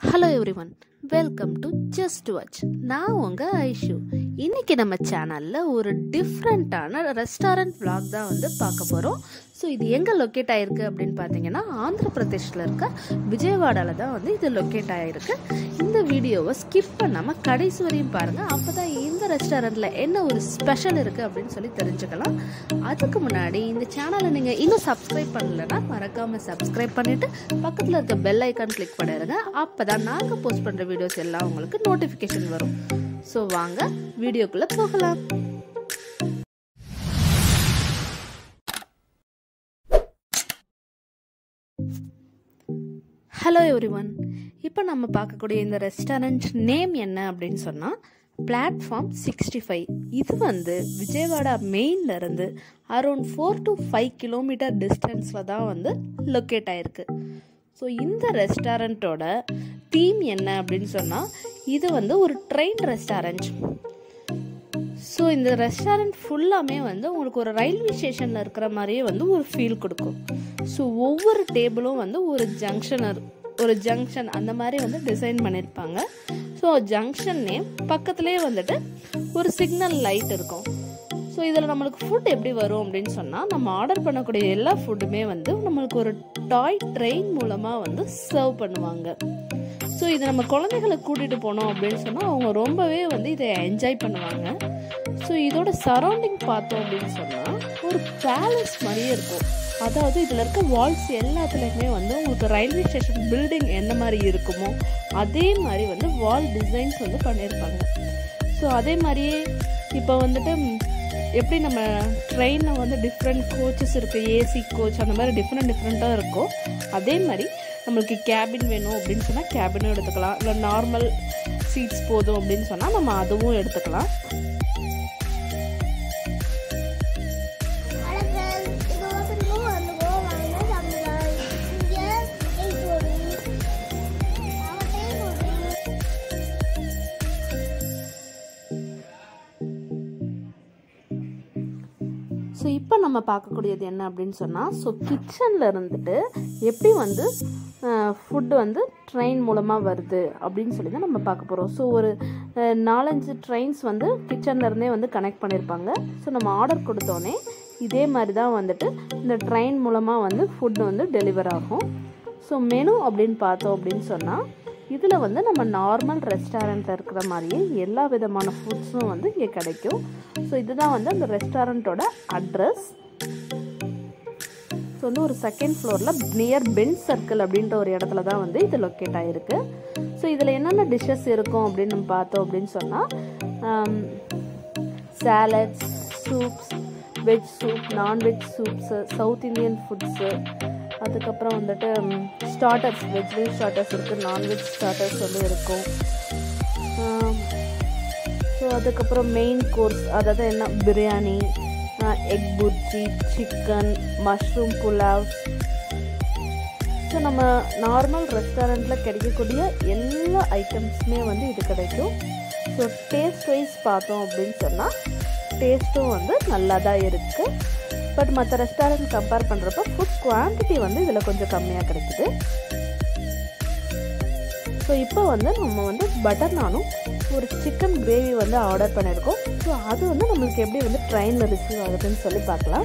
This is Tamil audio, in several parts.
Hello everyone welcome to just watch நான் உங்கள் ஐஷு இன்னைக்கு நம்ம சேனலில் ஒரு டிஃப்ரெண்ட்டான ரெஸ்டாரண்ட் vlog தான் வந்து பார்க்க போகிறோம் ஸோ இது எங்கே லொக்கேட் ஆகிருக்கு அப்படின்னு பார்த்தீங்கன்னா ஆந்திர பிரதேஷில் இருக்க விஜயவாடாவில் தான் வந்து இது லொக்கேட் ஆகிருக்கு இந்த வீடியோவை ஸ்கிப் பண்ணாமல் கடைசி வரையும் பாருங்கள் அப்போ தான் இந்த ரெஸ்டாரண்ட்டில் என்ன ஒரு ஸ்பெஷல் இருக்குது அப்படின்னு சொல்லி தெரிஞ்சுக்கலாம் அதுக்கு முன்னாடி இந்த சேனலை நீங்கள் இன்னும் சப்ஸ்கிரைப் பண்ணலைன்னா மறக்காமல் சப்ஸ்கிரைப் பண்ணிவிட்டு பக்கத்தில் இருக்க பெல் ஐக்கான் கிளிக் பண்ணிடுங்க அப்போ தான் நாங்கள் போஸ்ட் பண்ணுற வீடியோஸ் எல்லாம் உங்களுக்கு நோட்டிஃபிகேஷன் வரும் ஸோ வாங்க வீடியோக்குள்ளே போகலாம் ஹலோ எவ்ரி ஒன் இப்போ நம்ம பார்க்கக்கூடிய இந்த ரெஸ்டாரண்ட் நேம் என்ன அப்படின்னு சொன்னால் பிளாட்ஃபார்ம் சிக்ஸ்டி ஃபைவ் இது வந்து விஜயவாடா மெயின்ல இருந்து around four to five kilometre டிஸ்டன்ஸில் தான் வந்து லொக்கேட் ஆயிருக்கு ஸோ இந்த ரெஸ்டாரண்ட்டோட தீம் என்ன அப்படின்னு சொன்னால் இது வந்து ஒரு ட்ரெயின் ரெஸ்டாரண்ட் ஸோ இந்த ரெஸ்டாரண்ட் ஃபுல்லாமே வந்து உங்களுக்கு ஒரு ரயில்வே ஸ்டேஷனில் இருக்கிற மாதிரியே வந்து ஒரு ஃபீல் கொடுக்கும் ஸோ ஒவ்வொரு டேபிளும் வந்து ஒரு ஜங்ஷன் ஒரு ஜங்ஷன் அந்த மாதிரி வந்து டிசைன் பண்ணியிருப்பாங்க ஸோ ஜங்ஷன் நேம் பக்கத்துலேயே வந்துட்டு ஒரு சிக்னல் லைட் இருக்கும் ஸோ இதில் நம்மளுக்கு ஃபுட் எப்படி வரும் அப்படின்னு சொன்னால் நம்ம ஆர்டர் பண்ணக்கூடிய எல்லா ஃபுட்டுமே வந்து நம்மளுக்கு ஒரு டாய் ட்ரெயின் மூலமாக வந்து சர்வ் பண்ணுவாங்க ஸோ இதை நம்ம குழந்தைகளை கூட்டிகிட்டு போனோம் அப்படின்னு சொன்னால் அவங்க ரொம்பவே வந்து இதை என்ஜாய் பண்ணுவாங்க ஸோ இதோட சரௌண்டிங் பார்த்தோம் அப்படின்னு சொன்னால் ஒரு பேலஸ் மாதிரியே இருக்கும் அதாவது இதில் இருக்க வால்ஸ் எல்லாத்துலேயுமே வந்து உங்களுக்கு ரயில்வே ஸ்டேஷன் பில்டிங் என்ன மாதிரி இருக்குமோ அதே மாதிரி வந்து வால் டிசைன்ஸ் வந்து பண்ணியிருப்பாங்க ஸோ அதே மாதிரியே இப்போ வந்துட்டு ம், எப்படி நம்ம ட்ரெயினில் வந்து டிஃப்ரெண்ட் கோச்சஸ் இருக்குது ஏசி கோச் அந்த மாதிரி டிஃப்ரெண்ட் டிஃப்ரெண்ட்டாக இருக்கும் அதே மாதிரி நம்மளுக்கு கேபின் வேணும் அப்படின்னு சொன்னால் கேபினும் எடுத்துக்கலாம் இல்லை நார்மல் சீட்ஸ் போதும் அப்படின்னு சொன்னால் நம்ம அதுவும் எடுத்துக்கலாம் ஹலோ ஃப்ரெண்ட்ஸ் இது ஓப்பனுக்கு வந்துக்கோ வாங்க சாப்பிடலாம் இங்கே டீ போடு அவன் டீ போடு ஸோ இப்போ நம்ம பார்க்கக்கூடியது என்ன அப்படின்னு சொன்னால் ஸோ கிச்சனில் இருந்துட்டு எப்படி வந்து ஃபுட்டு வந்து ட்ரெயின் மூலமாக வருது அப்படின்னு சொல்லி தான் நம்ம பார்க்க போகிறோம் ஸோ ஒரு அஹ், நாலஞ்சு ட்ரெயின்ஸ் வந்து கிச்சன்ல இருந்தே வந்து கனெக்ட் பண்ணியிருப்பாங்க ஸோ நம்ம ஆர்டர் கொடுத்தோன்னே இதே மாதிரி தான் வந்துட்டு இந்த ட்ரெயின் மூலமாக வந்து ஃபுட்டு வந்து டெலிவர் ஆகும் ஸோ மெனு அப்படின்னு பார்த்தோம் அப்படின்னு சொன்னால் இதில் வந்து நம்ம நார்மல் ரெஸ்டாரண்ட்டில் இருக்கிற மாதிரியே எல்லா விதமான ஃபுட்ஸும் வந்து இங்கே கிடைக்கும் ஸோ இதுதான் வந்து அந்த ரெஸ்டாரண்ட்டோட அட்ரஸ் ஸோ வந்து ஒரு செகண்ட் ஃப்ளோரில் நியர் பென் சர்க்கிள் அப்படின்ற ஒரு இடத்துல தான் வந்து இது லொக்கேட் ஆகிருக்கு ஸோ இதில் என்னென்ன டிஷ்ஷஸ் இருக்கும் அப்படின்னு நம்ம பார்த்தோம் அப்படின்னு சொன்னால் salads soups veg soup nonveg soups South Indian foods அதுக்கப்புறம் வந்துட்டு ஸ்டார்டர்ஸ் வெஜ்லேயும் ஸ்டார்டர்ஸ் இருக்குது நான்வெஜ் ஸ்டார்டர்ஸ் வந்து இருக்கும் ஸோ அதுக்கப்புறம் மெயின் கோர்ஸ் அதாவது என்ன biryani egg bhurji chicken mushroom pulao so நம்ம நார்மல் ரெஸ்டாரண்ட்டில் கிடைக்கக்கூடிய எல்லா ஐட்டம்ஸுமே வந்து இது கிடைக்கும் ஸோ டேஸ்ட் வைஸ் பார்த்தோம் அப்படின்னு சொன்னால் டேஸ்ட்டும் வந்து நல்லா தான் இருக்குது பட் மற்ற ரெஸ்டாரண்ட் கம்பேர் பண்ணுறப்ப ஃபுட் குவான்டிட்டி வந்து இதில் கொஞ்சம் கம்மியாக கிடைக்குது ஸோ இப்போ வந்து நம்ம வந்து பட்டர் நானும் ஒரு சிக்கன் கிரேவி வந்து ஆர்டர் பண்ணியிருக்கோம் ஸோ அது வந்து நம்மளுக்கு எப்படி வந்து ட்ரெயினில் ரிசீவ் ஆகுதுன்னு சொல்லி பார்க்கலாம்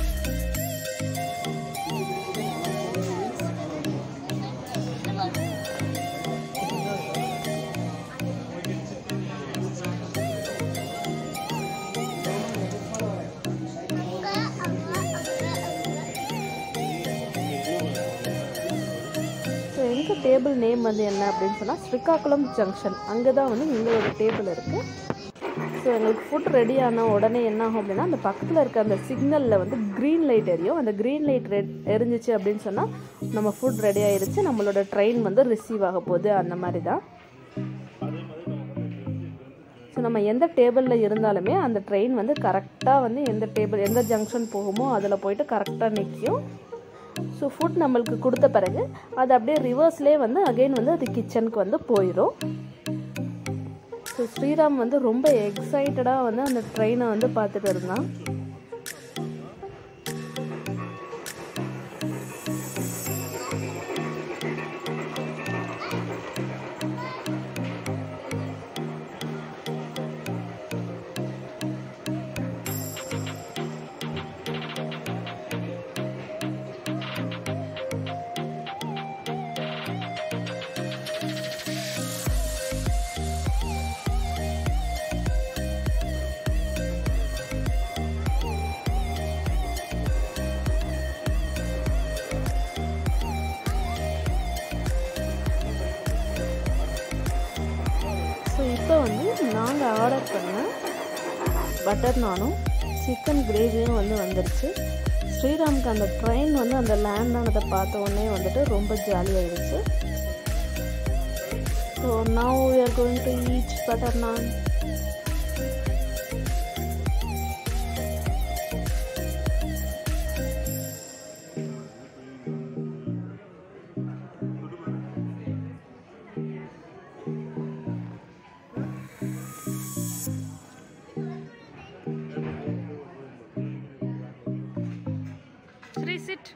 அங்கே அங்கே அங்கே ஸோ எங்கள் டேபிள் நேம் வந்து என்ன அப்படின்னு சொன்னால் ஸ்ரீகாக்குளம் ஜங்ஷன் அங்கே தான் வந்து எங்களோட டேபிள் இருக்குது ஸோ எங்களுக்கு ஃபுட் ரெடி ஆன உடனே என்ன ஆகும் அப்படின்னா அந்த பக்கத்தில் இருக்க அந்த சிக்னலில் வந்து க்ரீன் லைட் எரியும் அந்த க்ரீன் லைட் ரெட் எரிஞ்சிச்சு அப்படின்னு சொன்னால் நம்ம ஃபுட் ரெடி ஆயிருச்சு நம்மளோட ட்ரெயின் வந்து ரிசீவ் ஆக போகுது அந்த மாதிரி தான் ஸோ நம்ம எந்த டேபிளில் இருந்தாலுமே அந்த ட்ரெயின் வந்து கரெக்டாக வந்து எந்த டேபிள் எந்த ஜங்ஷன் போகுமோ அதில் போயிட்டு கரெக்டாக நிற்கும் ஸோ ஃபுட் நம்மளுக்கு கொடுத்த பிறகு அது அப்படியே ரிவர்ஸ்லேயே வந்து அகைன் வந்து அது கிச்சனுக்கு வந்து போயிடும் ஸோ ஸ்ரீராம் வந்து ரொம்ப எக்ஸைட்டடாக வந்து அந்த ட்ரெயினை வந்து பார்த்துட்டு இருந்தான் இப்போ வந்து நாங்கள் ஆர்டர் பண்ண பட்டர் நானும் சிக்கன் கிரேவியும் வந்து வந்துருச்சு ஸ்ரீராமுக்கு அந்த ட்ரெயின் வந்து அந்த லேண்ட் ஆனதை பார்த்த உடனே வந்துட்டு ரொம்ப ஜாலியாகிடுச்சு so now we are going to each butter naan Three sit.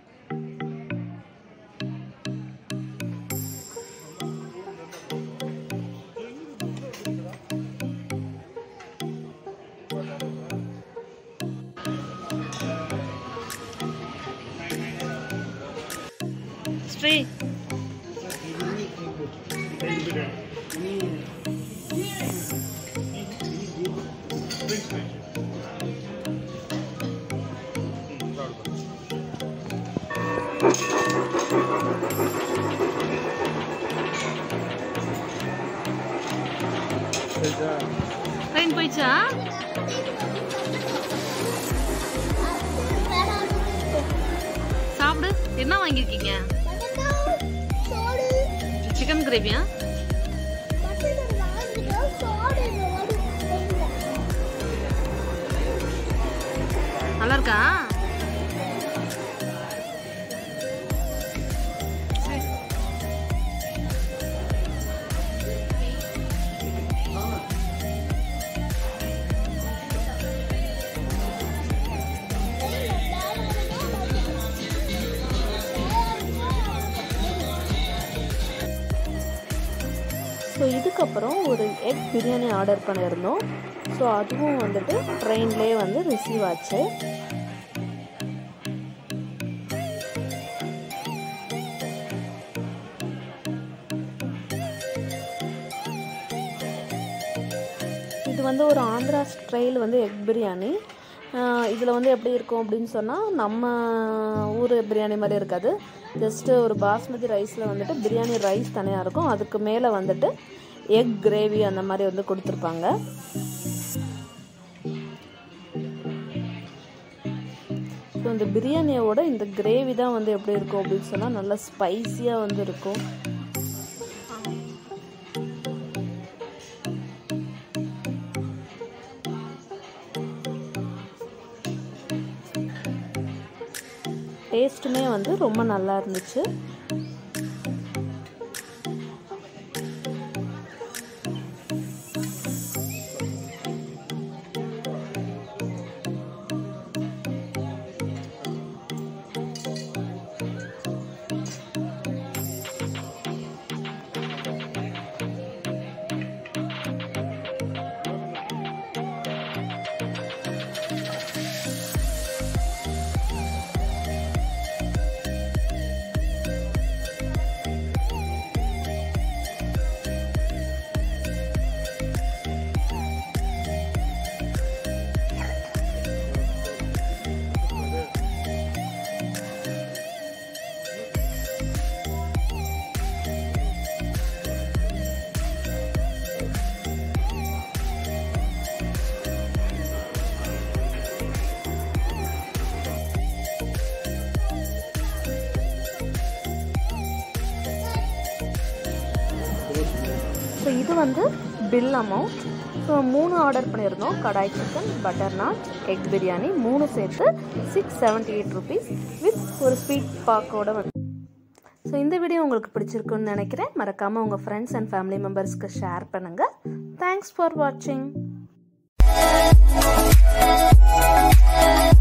ஸ்ரீ ட்ரெயின் போயிச்சா சாப்பிடு என்ன வாங்கியிருக்கீங்க சோடு சிக்கன் கிரேவியா பட்டர் வாங்கிட்டோம் சோடு ஓடு நல்லா இருக்கா ஸோ இதுக்கப்புறம் ஒரு எக் பிரியாணி ஆர்டர் பண்ணியிருந்தோம் ஸோ அதுவும் வந்துட்டு ட்ரெயின்லேயே வந்து ரிசீவ் ஆச்சு இது வந்து ஒரு ஆந்திரா ஸ்டைல் வந்து எக் பிரியாணி இதில் வந்து எப்படி இருக்கும் அப்படின்னு சொன்னால் நம்ம ஊர் பிரியாணி மாதிரி இருக்காது ஜஸ்ட்டு ஒரு பாஸ்மதி ரைஸில் வந்துட்டு பிரியாணி ரைஸ் தனியாக இருக்கும் அதுக்கு மேலே வந்துட்டு எக் கிரேவி அந்த மாதிரி வந்து கொடுத்துருப்பாங்க ஸோ இந்த பிரியாணியோட இந்த கிரேவி தான் வந்து எப்படி இருக்கும் அப்படின்னு சொன்னால் நல்லா ஸ்பைஸியாக வந்து இருக்கும் டேஸ்ட்டுமே வந்து ரொம்ப நல்லா இருந்துச்சு ஸோ இது வந்து பில் அமௌண்ட் ஸோ மூணு ஆர்டர் பண்ணியிருந்தோம் kadai chicken butter naan egg biryani மூணு சேர்த்து six seventy eight rupees with ஒரு ஸ்வீட் பாக்கோட வந்து ஸோ இந்த வீடியோ உங்களுக்கு பிடிச்சிருக்குன்னு நினைக்கிறேன் மறக்காமல் உங்கள் ஃப்ரெண்ட்ஸ் அண்ட் ஃபேமிலி மெம்பர்ஸ்க்கு ஷேர் பண்ணுங்கள் தேங்க்ஸ் ஃபார் வாட்சிங்